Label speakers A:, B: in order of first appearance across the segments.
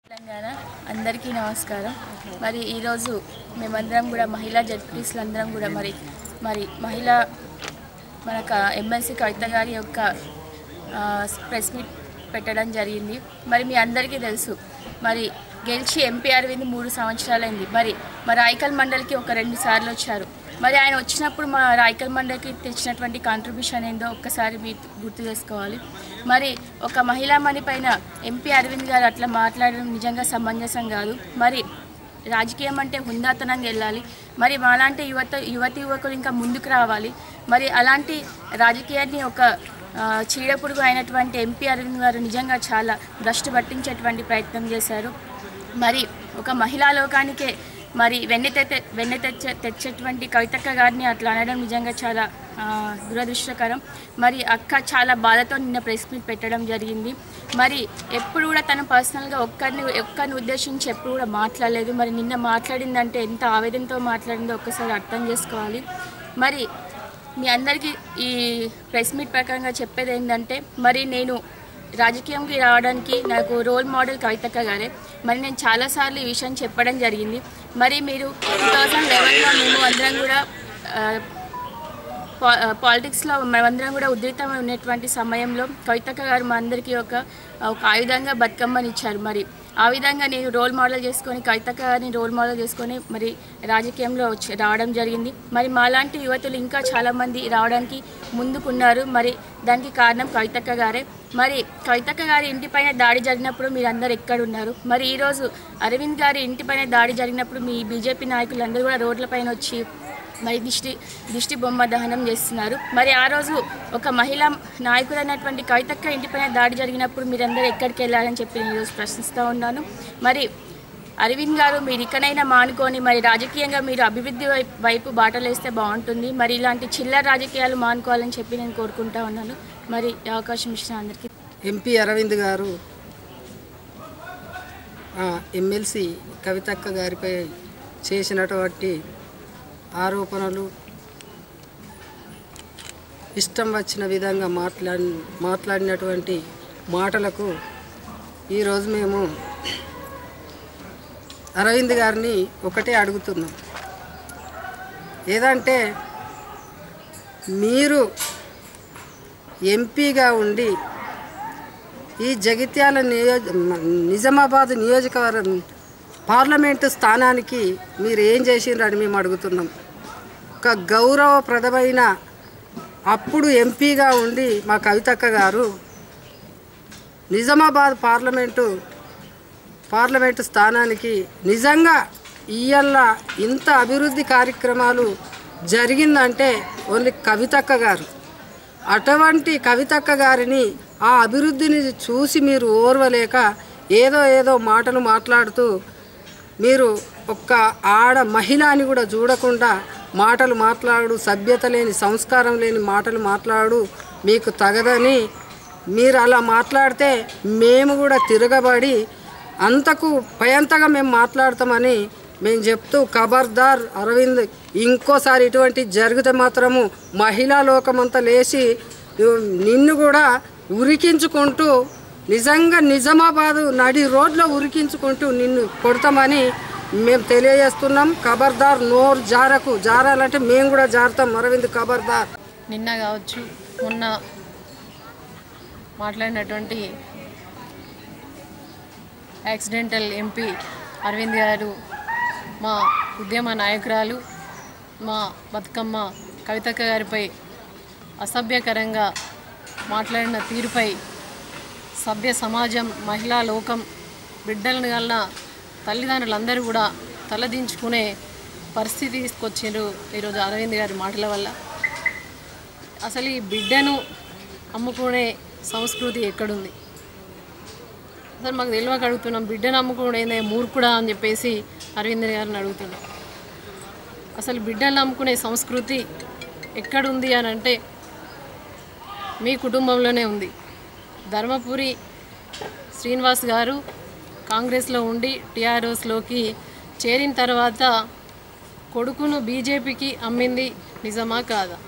A: తెలంగాణ అందరికీ నమస్కారం మరి ఈరోజు మేమందరం కూడా మహిళా జడ్పీటీస్లు అందరం కూడా మరి మరి మహిళా మనకు ఎమ్మెల్సీ కవిత గారి యొక్క ఆ, ప్రెస్ మీట్ పెట్టడం జరిగింది మరి మీ అందరికీ తెలుసు మరి గెలిచి ఎంపీ అరవింద్ మూడు సంవత్సరాలైంది మరి మా రాయకల్ మండలికి ఒక రెండు సార్లు వచ్చారు మరి ఆయన వచ్చినప్పుడు మా రాయకల్ మండలికి తెచ్చినటువంటి కాంట్రిబ్యూషన్ ఏందో ఒక్కసారి మీరు గుర్తు చేసుకోవాలి మరి ఒక మహిళా మణి పైన ఎంపీ అరవింద్ గారు అట్లా మాట్లాడడం నిజంగా సమంజసం కాదు మరి రాజకీయం అంటే హుందాతనంగా వెళ్ళాలి మరి మాలాంటి యువత యువతి యువకులు ఇంకా ముందుకు రావాలి మరి అలాంటి రాజకీయాన్ని ఒక ఆ, చీడపురుగు అయినటువంటి ఎంపీ అరవింద్ గారు నిజంగా చాలా భ్రష్టు పట్టించేటువంటి ప్రయత్నం చేశారు మరి ఒక మహిళా లోకానికే మరి వెన్నె తెచ్చే వెన్నె తెచ్చే తెచ్చేటువంటి కవితక్క గారిని అట్లా అనడం నిజంగా చాలా ఆ, దురదృష్టకరం మరి అక్క చాలా బాధతో నిన్న ప్రెస్ మీట్ పెట్టడం జరిగింది మరి ఎప్పుడు కూడా తను పర్సనల్గా ఒక్కరిని ఒక్కరిని ఉద్దేశించి ఎప్పుడు కూడా మాట్లాడలేదు మరి నిన్న మాట్లాడిందంటే ఎంత ఆవేదనతో మాట్లాడిందో ఒక్కసారి అర్థం చేసుకోవాలి మరి మీ అందరికీ ఈ ప్రెస్ మీట్ ప్రకారంగా చెప్పేది ఏంటంటే మరి నేను రాజకీయంకి రావడానికి నాకు రోల్ మోడల్ కవితక్క గారే మరి నేను చాలాసార్లు ఈ విషయం చెప్పడం జరిగింది మరి మీరు టూ థౌజండ్ లెవెన్లో మేము అందరం కూడా ఆ, పా- పాలిటిక్స్లో మేమందరం కూడా ఉధృతమై ఉన్నటువంటి సమయంలో కవితక్క గారు మా అందరికీ ఒక ఒక ఆయుధంగా బతుకమ్మని ఇచ్చారు మరి ఆ విధంగా నేను రోల్ మోడల్ చేసుకొని కవితక్క గారిని రోల్ మోడల్ చేసుకొని మరి రాజకీయంలో వచ్చి రావడం జరిగింది మరి మాలాంటి యువతులు ఇంకా చాలామంది రావడానికి ముందుకున్నారు మరి దానికి కారణం కవితక్క గారే మరి కవితక్క గారి ఇంటిపైన దాడి జరిగినప్పుడు మీరు అందరు ఎక్కడున్నారు మరి ఈరోజు అరవింద్ గారి ఇంటిపైన దాడి జరిగినప్పుడు మీ బీజేపీ నాయకులందరూ కూడా రోడ్లపైన వచ్చి మరి దిష్టి దిష్టి బొమ్మ దహనం చేస్తున్నారు మరి ఆ రోజు ఒక మహిళా నాయకుడు అయినటువంటి కవితక్క ఇంటిపైన దాడి జరిగినప్పుడు మీరందరూ ఎక్కడికి వెళ్ళాలని చెప్పి నేను ఈరోజు ప్రశ్నిస్తూ ఉన్నాను మరి అరవింద్ గారు మీరు ఇకనైనా మానుకొని మరి రాజకీయంగా మీరు అభివృద్ధి వై- వైపు బాటలేస్తే బాగుంటుంది మరి ఇలాంటి చిల్లర రాజకీయాలు మానుకోవాలని చెప్పి నేను కోరుకుంటా ఉన్నాను మరి ఈ అవకాశం ఇచ్చిన అందరికీ
B: ఎంపీ అరవింద్ గారు ఆ, ఎమ్మెల్సీ కవితక్క గారిపై చేసినటువంటి ఆరోపణలు ఇష్టం వచ్చిన విధంగా మాట్లాడి మాట్లాడినటువంటి మాటలకు ఈరోజు మేము అరవింద్ గారిని ఒకటే అడుగుతున్నాం ఏదంటే మీరు ఎంపీగా ఉండి ఈ జగిత్యాల నియోజ నిజామాబాద్ నియోజకవర్గం పార్లమెంటు స్థానానికి మీరు ఏం చేసిండ్రని మేము అడుగుతున్నాం ఒక గౌరవప్రదమైన అప్పుడు ఎంపీగా ఉండి మా కవితక్క గారు నిజామాబాద్ పార్లమెంటు పార్లమెంటు స్థానానికి నిజంగా ఇయ్యల్ల ఇంత అభివృద్ధి కార్యక్రమాలు జరిగిందంటే ఓన్లీ కవితక్క గారు అటువంటి కవితక్క గారిని ఆ అభివృద్ధిని చూసి మీరు ఓర్వలేక ఏదో ఏదో మాటలు మాట్లాడుతూ మీరు ఒక్క ఆడ మహిళ అని కూడా చూడకుండా మాటలు మాట్లాడు సభ్యత లేని సంస్కారం లేని మాటలు మాట్లాడు మీకు తగదని మీరు అలా మాట్లాడితే మేము కూడా తిరగబడి అంతకు పయంతగా మేము మాట్లాడతామని మేము చెప్తూ ఖబర్దార్ అరవింద్ ఇంకోసారి ఇటువంటి జరిగితే మాత్రము మహిళా లోకమంతా లేచి నిన్ను కూడా ఉరికించుకుంటూ నిజంగా నిజామాబాదు నడి రోడ్లో ఉరికించుకుంటూ నిన్ను కొడతామని మేము తెలియజేస్తున్నాం ఖబర్దార్ నోరు జారకు జారాలంటే మేము కూడా జారుతాం అరవింద్ ఖబర్దార్
C: నిన్న కావచ్చు మొన్న మాట్లాడినటువంటి యాక్సిడెంటల్ ఎంపీ అరవింద్ గారు మా ఉద్యమ నాయకురాలు మా బతుకమ్మ కవితక్క గారిపై అసభ్యకరంగా మాట్లాడిన తీరుపై సభ్య సమాజం మహిళా లోకం బిడ్డలను గల తల్లిదండ్రులందరూ కూడా తలదించుకునే పరిస్థితి తీసుకొచ్చిండ్రు ఈరోజు అరవింద్ గారి మాటల వల్ల అసలు ఈ బిడ్డను అమ్ముకునే సంస్కృతి ఎక్కడుంది అసలు మాకు తెలియక అడుగుతున్నాం బిడ్డను అమ్ముకునే మూర్ఖుడా అని చెప్పేసి అరవింద్ గారిని అడుగుతున్నాం అసలు బిడ్డలను అమ్ముకునే సంస్కృతి ఎక్కడుంది అని అంటే మీ కుటుంబంలోనే ఉంది ధర్మపురి శ్రీనివాస్ గారు కాంగ్రెస్లో ఉండి టీఆర్ఎస్లోకి చేరిన తర్వాత కొడుకును బీజేపీకి అమ్మింది నిజమా కాదా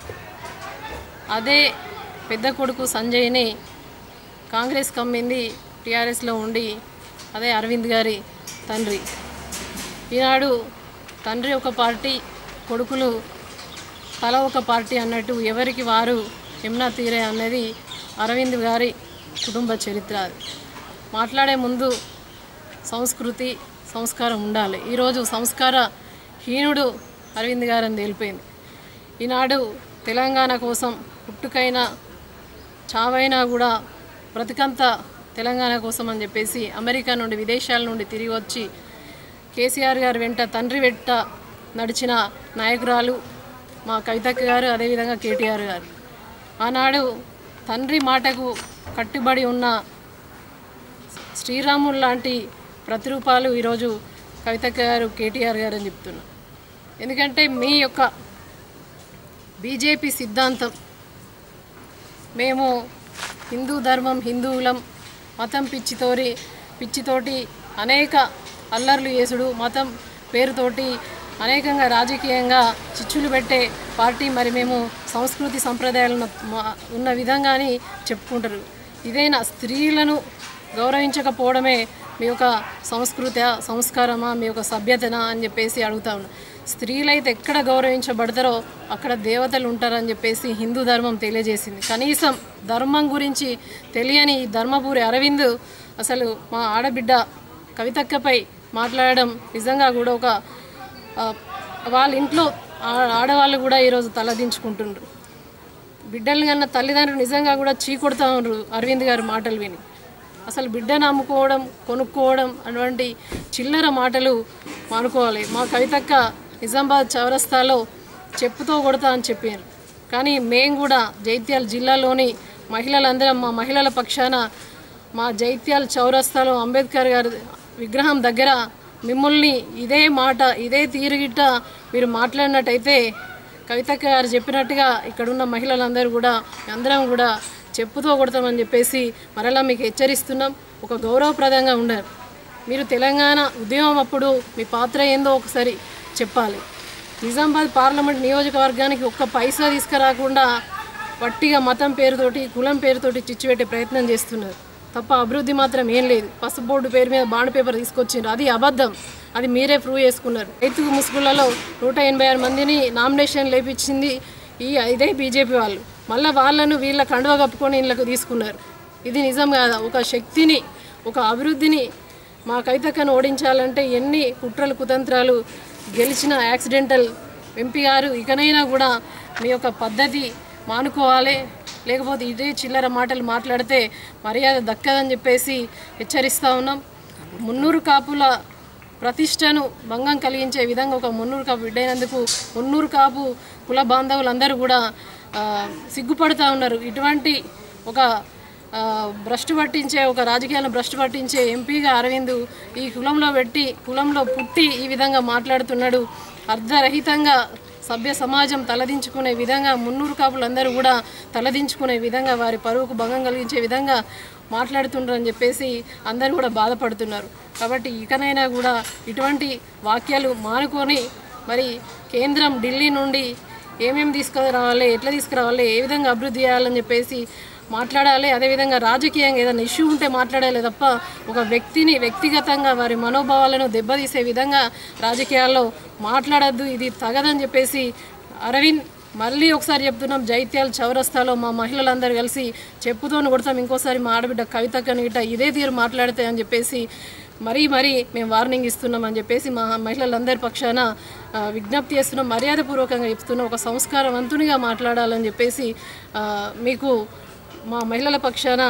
C: అదే పెద్ద కొడుకు సంజయ్ని కాంగ్రెస్ కమ్మింది టీఆర్ఎస్లో ఉండి అదే అరవింద్ గారి తండ్రి ఈనాడు తండ్రి ఒక పార్టీ కొడుకులు తల ఒక పార్టీ అన్నట్టు ఎవరికి వారు యమునా తీరే అన్నది అరవింద్ గారి కుటుంబ చరిత్ర అది మాట్లాడే ముందు సంస్కృతి సంస్కారం ఉండాలి ఈరోజు సంస్కార హీనుడు అరవింద్ గారు అని తేలిపోయింది ఈనాడు తెలంగాణ కోసం పుట్టుకైనా చావైనా కూడా బ్రతికంత తెలంగాణ కోసం అని చెప్పేసి అమెరికా నుండి విదేశాల నుండి తిరిగి వచ్చి కేసీఆర్ గారు వెంట తండ్రి వెంట నడిచిన నాయకురాలు మా కవితక్క గారు అదేవిధంగా కేటీఆర్ గారు ఆనాడు తండ్రి మాటకు కట్టుబడి ఉన్న శ్రీరాములు లాంటి ప్రతిరూపాలు ఈరోజు కవితక్క గారు కేటీఆర్ గారు అని చెప్తున్నా ఎందుకంటే మీ యొక్క బీజేపీ సిద్ధాంతం మేము హిందూ ధర్మం హిందువులం మతం పిచ్చితోరి పిచ్చితోటి అనేక అల్లర్లు చేసుడు మతం పేరుతోటి అనేకంగా రాజకీయంగా చిచ్చులు పెట్టే పార్టీ మరి మేము సంస్కృతి సంప్రదాయాలను మా- ఉన్న విధంగాని చెప్పుకుంటారు ఇదైనా స్త్రీలను గౌరవించకపోవడమే మీ యొక్క సంస్కృత సంస్కారమా మీ యొక్క సభ్యతనా అని చెప్పేసి అడుగుతా ఉన్నా స్త్రీలైతే ఎక్కడ గౌరవించబడతారో అక్కడ దేవతలు ఉంటారని చెప్పేసి హిందూ ధర్మం తెలియజేసింది కనీసం ధర్మం గురించి తెలియని ఈ ధర్మపురి అరవింద్ అసలు మా ఆడబిడ్డ కవితక్కపై మాట్లాడడం నిజంగా కూడా ఒక ఆ, వాళ్ళ ఇంట్లో ఆ- ఆడవాళ్ళు కూడా ఈరోజు తలదించుకుంటుండ్రు బిడ్డలు కన్నా తల్లిదండ్రులు నిజంగా కూడా చీకొడతా ఉన్నారు అరవింద్ గారి మాటలు విని అసలు బిడ్డను అమ్ముకోవడం కొనుక్కోవడం అటువంటి చిల్లర మాటలు మానుకోవాలి మా కవితక్క నిజామాబాద్ చౌరస్తాలో చెప్పుతో కొడతా అని చెప్పారు కానీ మేము కూడా జైత్యాల జిల్లాలోని మహిళలందరం మా మహిళల పక్షాన మా జైత్యాల చౌరస్తాలో అంబేద్కర్ గారి విగ్రహం దగ్గర మిమ్మల్ని ఇదే మాట ఇదే తీరుగిట్ట మీరు మాట్లాడినట్టయితే కవితక్క గారు చెప్పినట్టుగా ఇక్కడున్న మహిళలందరూ కూడా అందరం కూడా చెప్పుతో కొడతామని చెప్పేసి మరలా మీకు హెచ్చరిస్తున్నాం ఒక గౌరవప్రదంగా ఉండాలి మీరు తెలంగాణ ఉద్యమం అప్పుడు మీ పాత్ర ఏందో ఒకసారి చెప్పాలి నిజామాబాద్ పార్లమెంట్ నియోజకవర్గానికి ఒక్క పైసా తీసుకురాకుండా వట్టిగా మతం పేరుతోటి కులం పేరుతోటి చిచ్చు పెట్టే ప్రయత్నం చేస్తున్నారు తప్ప అభివృద్ధి మాత్రం ఏం లేదు పసుపు బోర్డు పేరు మీద బాండ్ పేపర్ తీసుకొచ్చిండ్రు అది అబద్ధం అది మీరే ప్రూవ్ చేసుకున్నారు రైతు ముసుగులలో నూట ఎనభై ఆరు మందిని నామినేషన్ లేపించింది ఈ ఇదే బీజేపీ వాళ్ళు మళ్ళీ వాళ్ళను వీళ్ళ కండువ కప్పుకొని ఇళ్ళకు తీసుకున్నారు ఇది నిజం కాదా ఒక శక్తిని ఒక అభివృద్ధిని మా కవితక్కను ఓడించాలంటే ఎన్ని కుట్రలు కుతంత్రాలు గెలిచిన యాక్సిడెంటల్ ఎంపీ గారు ఇకనైనా కూడా మీ యొక్క పద్ధతి మానుకోవాలి లేకపోతే ఇదే చిల్లర మాటలు మాట్లాడితే మర్యాద దక్కదని చెప్పేసి హెచ్చరిస్తూ ఉన్నాం మున్నూరు కాపుల ప్రతిష్టను భంగం కలిగించే విధంగా ఒక మున్నూరు కాపు బిడ్డైనందుకు మున్నూరు కాపు కుల బాంధవులందరూ కూడా ఆ, సిగ్గుపడుతూ ఉన్నారు ఇటువంటి ఒక ఆ, భ్రష్టు పట్టించే ఒక రాజకీయాలను భ్రష్టు పట్టించే ఎంపీగా అరవింద్ ఈ కులంలో పెట్టి కులంలో పుట్టి ఈ విధంగా మాట్లాడుతున్నాడు అర్ధరహితంగా సభ్య సమాజం తలదించుకునే విధంగా మున్నూరు కాపులందరూ కూడా తలదించుకునే విధంగా వారి పరువుకు భంగం కలిగించే విధంగా మాట్లాడుతుండ్రని చెప్పేసి అందరూ కూడా బాధపడుతున్నారు కాబట్టి ఇకనైనా కూడా ఇటువంటి వాక్యాలు మానుకొని మరి కేంద్రం ఢిల్లీ నుండి ఏమేమి తీసుకురావాలి ఎట్లా తీసుకురావాలి ఏ విధంగా అభివృద్ధి చేయాలని చెప్పేసి మాట్లాడాలి అదేవిధంగా రాజకీయంగా ఏదైనా ఇష్యూ ఉంటే మాట్లాడాలి తప్ప ఒక వ్యక్తిని వ్యక్తిగతంగా వారి మనోభావాలను దెబ్బతీసే విధంగా రాజకీయాల్లో మాట్లాడద్దు ఇది తగదని చెప్పేసి అరవింద్ మళ్ళీ ఒకసారి చెప్తున్నాం జైత్యాల చౌరస్తాలో మా మహిళలందరూ కలిసి చెప్పుతోని కొడతాం ఇంకోసారి మా ఆడబిడ్డ కవితక్కని గిట్ట ఇదే తీరు మాట్లాడితే అని చెప్పేసి మరీ మరీ మేము వార్నింగ్ ఇస్తున్నాం అని చెప్పేసి మా మహిళలందరి పక్షాన ఆ, విజ్ఞప్తి చేస్తున్నాం మర్యాదపూర్వకంగా చెప్తున్నాం ఒక సంస్కారవంతునిగా మాట్లాడాలని చెప్పేసి ఆ, మీకు మా మహిళల పక్షాన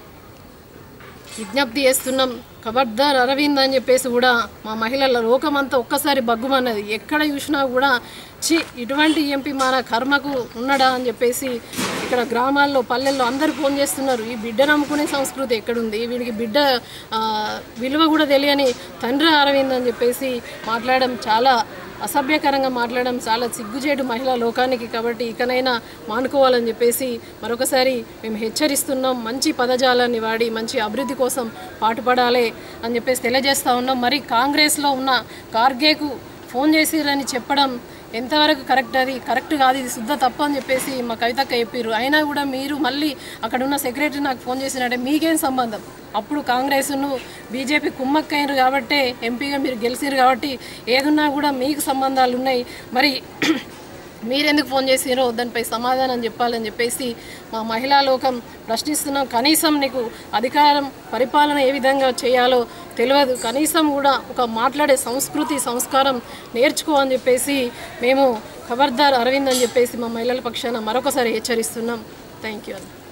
C: విజ్ఞప్తి చేస్తున్నాం ఖబర్దార్ అరవింద్ అని చెప్పేసి కూడా మా మహిళల లోకమంతా ఒక్కసారి బగ్గుమన్నది ఎక్కడ చూసినా కూడా చి ఇటువంటి ఎంపీ మన కర్మకు ఉన్నడా అని చెప్పేసి ఇక్కడ గ్రామాల్లో పల్లెల్లో అందరూ ఫోన్ చేస్తున్నారు ఈ బిడ్డ నమ్ముకునే సంస్కృతి ఎక్కడుంది వీడికి బిడ్డ ఆ, విలువ కూడా తెలియని తండ్రి అరవింద్ అని చెప్పేసి మాట్లాడడం చాలా అసభ్యకరంగా మాట్లాడడం చాలా సిగ్గుచేటు మహిళా లోకానికి కాబట్టి ఇకనైనా మానుకోవాలని చెప్పేసి మరొకసారి మేము హెచ్చరిస్తున్నాం మంచి పదజాలాన్ని వాడి మంచి అభివృద్ధి కోసం పాటుపడాలి అని చెప్పేసి తెలియజేస్తా ఉన్నాం మరి కాంగ్రెస్లో ఉన్న ఖార్గేకు ఫోన్ చేసిరని చెప్పడం ఎంతవరకు కరెక్ట్ అది కరెక్ట్ కాదు ఇది శుద్ధ తప్పు అని చెప్పేసి మా కవితక్క చెప్పారు అయినా కూడా మీరు మళ్ళీ అక్కడ ఉన్న సెక్రటరీ నాకు ఫోన్ చేసినట్టే మీకేం సంబంధం అప్పుడు కాంగ్రెస్ను బీజేపీ కుమ్మక్కయ్యారు కాబట్టి ఎంపీగా మీరు గెలిచారు కాబట్టి ఏదున్నా కూడా మీకు సంబంధాలు ఉన్నాయి మరి మీరెందుకు ఫోన్ చేసిరో దానిపై సమాధానం చెప్పాలని చెప్పేసి మా మహిళా లోకం ప్రశ్నిస్తున్నాం కనీసం నీకు అధికారం పరిపాలన ఏ విధంగా చేయాలో తెలియదు కనీసం కూడా ఒక మాట్లాడే సంస్కృతి సంస్కారం నేర్చుకో అని చెప్పేసి మేము ఖబర్దార్ అరవింద్ అని చెప్పేసి మా మహిళల పక్షాన మరొకసారి హెచ్చరిస్తున్నాం థ్యాంక్ యూ